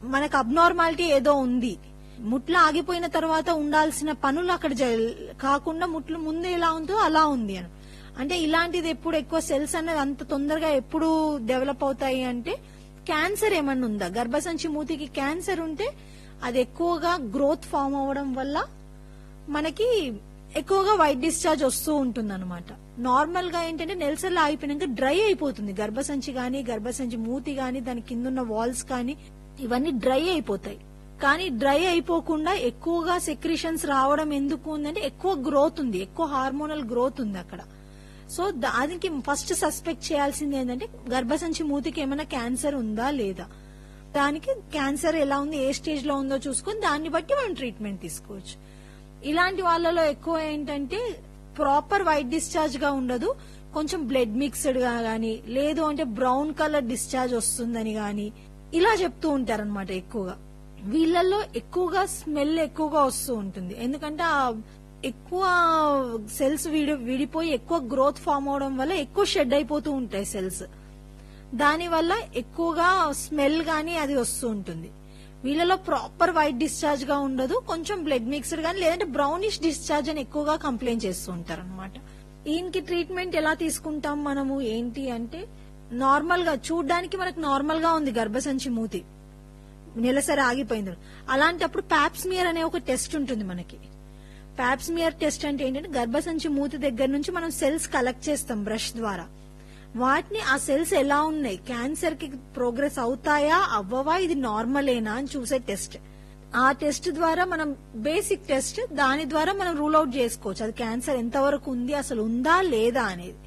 మనకు అబ్నార్మాలిటీ ఏదో ఉంది ముట్లు ఆగిపోయిన తర్వాత ఉండాల్సిన పనులు అక్కడ జ- కాకుండా ముట్లు ముందు ఎలా ఉందో అలా ఉంది అని అంటే ఇలాంటిది ఎప్పుడు ఎక్కువ సెల్స్ అనేది అంత తొందరగా ఎప్పుడు డెవలప్ అవుతాయి అంటే క్యాన్సర్ ఏమన్నా ఉందా గర్భసంచి మూతికి క్యాన్సర్ ఉంటే అది ఎక్కువగా గ్రోత్ ఫామ్ అవ్వడం వల్ల మనకి ఎక్కువగా వైట్ డిశ్చార్జ్ వస్తూ ఉంటుంది అనమాట నార్మల్ గా ఏంటంటే నెలసర్లు ఆగిపోయినాక డ్రై అయిపోతుంది గర్భసంచి గాని గర్భసంచి మూతి గాని దాని కింద ఉన్న వాల్స్ కానీ ఇవన్నీ డ్రై అయిపోతాయి కానీ డ్రై అయిపోకుండా ఎక్కువగా సెక్రిషన్స్ రావడం ఎందుకు ఉందంటే ఎక్కువ గ్రోత్ ఉంది ఎక్కువ హార్మోనల్ గ్రోత్ ఉంది అక్కడ సో దానికి ఫస్ట్ సస్పెక్ట్ చేయాల్సింది ఏంటంటే గర్భసంచి మూతికి ఏమైనా క్యాన్సర్ ఉందా లేదా దానికి క్యాన్సర్ ఎలా ఉంది ఏ స్టేజ్ లో ఉందో చూసుకొని దాన్ని బట్టి మనం ట్రీట్మెంట్ తీసుకోవచ్చు ఇలాంటి వాళ్ళలో ఎక్కువ ఏంటంటే ప్రాపర్ వైట్ డిశ్చార్జ్ గా ఉండదు కొంచెం బ్లడ్ మిక్స్డ్ గా గానీ లేదు అంటే బ్రౌన్ కలర్ డిశ్చార్జ్ వస్తుందని గాని ఇలా చెప్తూ ఉంటారన్నమాట ఎక్కువగా వీళ్ళల్లో ఎక్కువగా స్మెల్ ఎక్కువగా వస్తూ ఉంటుంది ఎందుకంటే ఆ ఎక్కువ సెల్స్ విడి విడిపోయి ఎక్కువ గ్రోత్ ఫామ్ అవడం వల్ల ఎక్కువ షెడ్ అయిపోతూ ఉంటాయి సెల్స్ దాని వల్ల ఎక్కువగా స్మెల్ గానీ అది వస్తూ ఉంటుంది వీళ్ళలో ప్రాపర్ వైట్ డిశ్చార్జ్ గా ఉండదు కొంచెం బ్లడ్ మిక్స్డ్ గానీ లేదంటే బ్రౌనిష్ డిశ్చార్జ్ అని ఎక్కువగా కంప్లైంట్ చేస్తూ ఉంటారు అనమాట ఈయనకి ట్రీట్మెంట్ ఎలా తీసుకుంటాం మనము ఏంటి అంటే నార్మల్ గా చూడ్డానికి మనకు నార్మల్ గా ఉంది గర్భసంచి మూతి నెలసరి ఆగిపోయింది అలాంటప్పుడు ప్యాప్స్మియర్ అనే ఒక టెస్ట్ ఉంటుంది మనకి ప్యాప్స్మియర్ టెస్ట్ అంటే ఏంటంటే గర్భసంచి మూతి దగ్గర నుంచి మనం సెల్స్ కలెక్ట్ చేస్తాం బ్రష్ ద్వారా వాటిని ఆ సెల్స్ ఎలా ఉన్నాయి క్యాన్సర్ కి ప్రోగ్రెస్ అవుతాయా అవ్వవా ఇది నార్మలేనా అని చూసే టెస్ట్ ఆ టెస్ట్ ద్వారా మనం బేసిక్ టెస్ట్ దాని ద్వారా మనం రూల్ అవుట్ చేసుకోవచ్చు అది క్యాన్సర్ ఎంతవరకు ఉంది అసలు ఉందా లేదా అనేది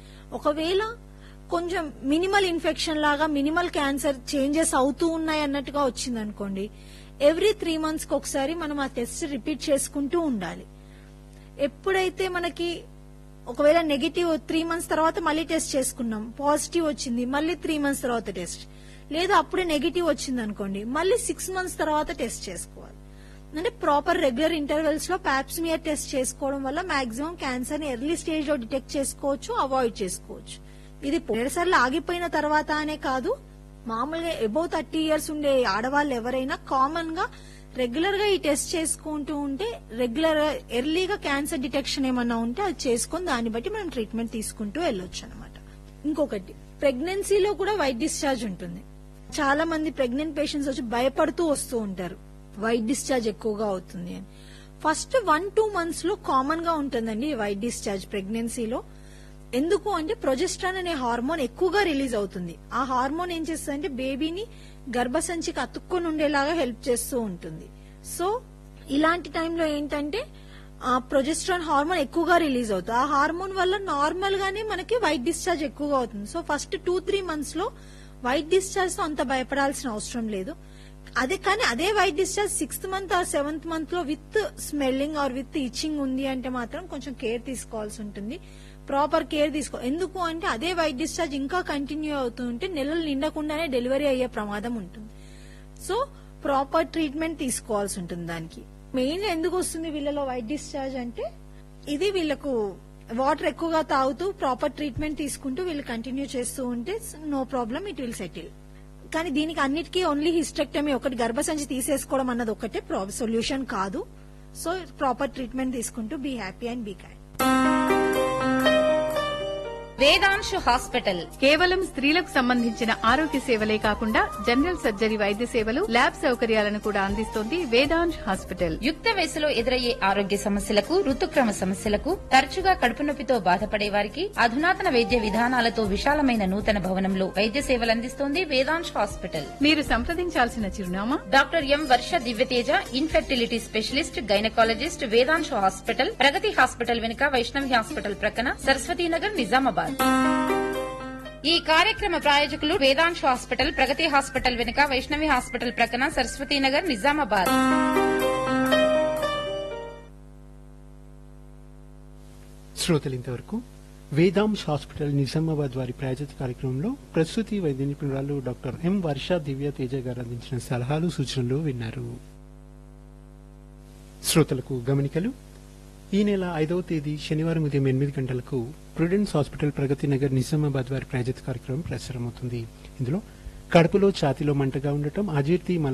ఒకవేళ కొంచెం మినిమల్ ఇన్ఫెక్షన్ లాగా మినిమల్ క్యాన్సర్ చేంజెస్ అవుతూ ఉన్నాయి అన్నట్టుగా వచ్చింది అనుకోండి ఎవ్రీ త్రీ మంత్స్ కి ఒకసారి మనం ఆ టెస్ట్ రిపీట్ చేసుకుంటూ ఉండాలి ఎప్పుడైతే మనకి ఒకవేళ నెగిటివ్ త్రీ మంత్స్ తర్వాత మళ్ళీ టెస్ట్ చేసుకున్నాం పాజిటివ్ వచ్చింది మళ్ళీ త్రీ మంత్స్ తర్వాత టెస్ట్ లేదా అప్పుడే నెగిటివ్ వచ్చింది అనుకోండి మళ్ళీ సిక్స్ మంత్స్ తర్వాత టెస్ట్ చేసుకోవాలి అంటే ప్రాపర్ రెగ్యులర్ ఇంటర్వెల్స్ లో ప్యాప్స్మియర్ టెస్ట్ చేసుకోవడం వల్ల మాక్సిమం క్యాన్సర్ ని ఎర్లీ స్టేజ్ లో డిటెక్ట్ చేసుకోవచ్చు అవాయిడ్ చేసుకోవచ్చు ఇది పోయినసార్లు ఆగిపోయిన తర్వాత అనే కాదు మామూలుగా అబౌవ్ థర్టీ ఇయర్స్ ఉండే ఆడవాళ్ళు ఎవరైనా కామన్ గా రెగ్యులర్ గా ఈ టెస్ట్ చేసుకుంటూ ఉంటే రెగ్యులర్ ఎర్లీగా క్యాన్సర్ డిటెక్షన్ ఏమన్నా ఉంటే అది చేసుకుని దాన్ని బట్టి మనం ట్రీట్మెంట్ తీసుకుంటూ వెళ్ళొచ్చు అనమాట ఇంకొకటి ప్రెగ్నెన్సీలో కూడా వైట్ డిశ్చార్జ్ ఉంటుంది చాలా మంది ప్రెగ్నెంట్ పేషెంట్స్ వచ్చి భయపడుతూ వస్తూ ఉంటారు వైట్ డిశ్చార్జ్ ఎక్కువగా అవుతుంది అని ఫస్ట్ వన్ టూ మంత్స్ లో కామన్ గా ఉంటుందండి ఈ వైట్ డిశ్చార్జ్ ప్రెగ్నెన్సీలో ఎందుకు అంటే ప్రొజెస్ట్రాన్ అనే హార్మోన్ ఎక్కువగా రిలీజ్ అవుతుంది ఆ హార్మోన్ ఏం చేస్తుందంటే బేబీని గర్భసంచికి అతుక్కొని ఉండేలాగా హెల్ప్ చేస్తూ ఉంటుంది సో ఇలాంటి టైంలో ఏంటంటే ఆ ప్రొజెస్ట్రాన్ హార్మోన్ ఎక్కువగా రిలీజ్ అవుతుంది ఆ హార్మోన్ వల్ల నార్మల్ గానే మనకి వైట్ డిశ్చార్జ్ ఎక్కువగా అవుతుంది so first two three months లో వైట్ డిశ్చార్జ్ తో అంత భయపడాల్సిన అవసరం లేదు అదే కానీ అదే white discharge sixth month or seventh month లో with smelling or with itching ఉంది అంటే మాత్రం కొంచెం కేర్ తీసుకోవాల్సి ఉంటుంది ప్రాపర్ కేర్ తీసుకో ఎందుకు అంటే అదే వైట్ డిశ్చార్జ్ ఇంకా కంటిన్యూ అవుతూ ఉంటే నెలలు నిండకుండానే డెలివరీ అయ్యే ప్రమాదం ఉంటుంది సో ప్రాపర్ ట్రీట్మెంట్ తీసుకోవాల్సి ఉంటుంది దానికి మెయిన్ ఎందుకు వస్తుంది వీళ్ళలో వైట్ డిశ్చార్జ్ అంటే ఇది వీళ్ళకు వాటర్ ఎక్కువగా తాగుతూ ప్రాపర్ ట్రీట్మెంట్ తీసుకుంటూ వీళ్ళు కంటిన్యూ చేస్తూ ఉంటే no problem it will settle కానీ దీనికి అన్నిటికీ ఓన్లీ హిస్టెక్టమీ ఒకటి గర్భసంచి తీసేసుకోవడం అన్నది ఒకటే సొల్యూషన్ కాదు సో ప్రాపర్ ట్రీట్మెంట్ తీసుకుంటూ be happy and be kind Vedansh hospital కేవలం స్త్రీలకు సంబంధించిన ఆరోగ్య సేవలే కాకుండా జనరల్ సర్జరీ వైద్య సేవలు ల్యాబ్ సౌకర్యాలను కూడా అందిస్తోంది వేదాంశ్ హాస్పిటల్ యుక్త వయసులో ఎదురయ్యే ఆరోగ్య సమస్యలకు ఋతుక్రమ సమస్యలకు తరచుగా కడుపు నొప్పితో బాధపడే వారికి అధునాతన వైద్య విధానాలతో విశాలమైన నూతన భవనంలో వైద్య సేవలు అందిస్తోంది వేదాంశ్ హాస్పిటల్ మీరు సంప్రదించాల్సిన చిరునామా doctor M Varsha Divyateja infertility specialist gynaecologist Vedansh hospital Pragati hospital వెనుక వైష్ణవి హాస్పిటల్ ప్రక్కన సరస్వతీనగర్ నిజామాబాద్ ఈ కార్యక్రమ ప్రాయోజకులు వేదాంశ హాస్పిటల్ ప్రగతి హాస్పిటల్ వెనుక వైష్ణవి హాస్పిటల్ ప్రక్కన సరస్వతీనగర్ నిజామాబాద్ శ్రోతలు ఇంతవరకు వేదాంశ్ హాస్పిటల్ నిజామాబాద్ వారి ప్రాయోజిత కార్యక్రమంలో ప్రసూతి వైద్య నిపుణురాలు డాక్టర్ ఎం వర్ష దివ్య తేజ గారు అందించిన సలహాలు సూచనలు విన్నారు శ్రోతలకు గమనికలు ఈ నెల ఐదవ తేదీ శనివారం ఉదయం ఎనిమిది గంటలకు ప్రుడెన్స్ హాస్పిటల్ ప్రగతి నగర్ నిజామాబాద్ వారి ప్రాయోజిత కార్యక్రమం ప్రసారమవుతుంది ఇందులో కడుపులో ఛాతిలో మంటగా ఉండటం అజీర్తి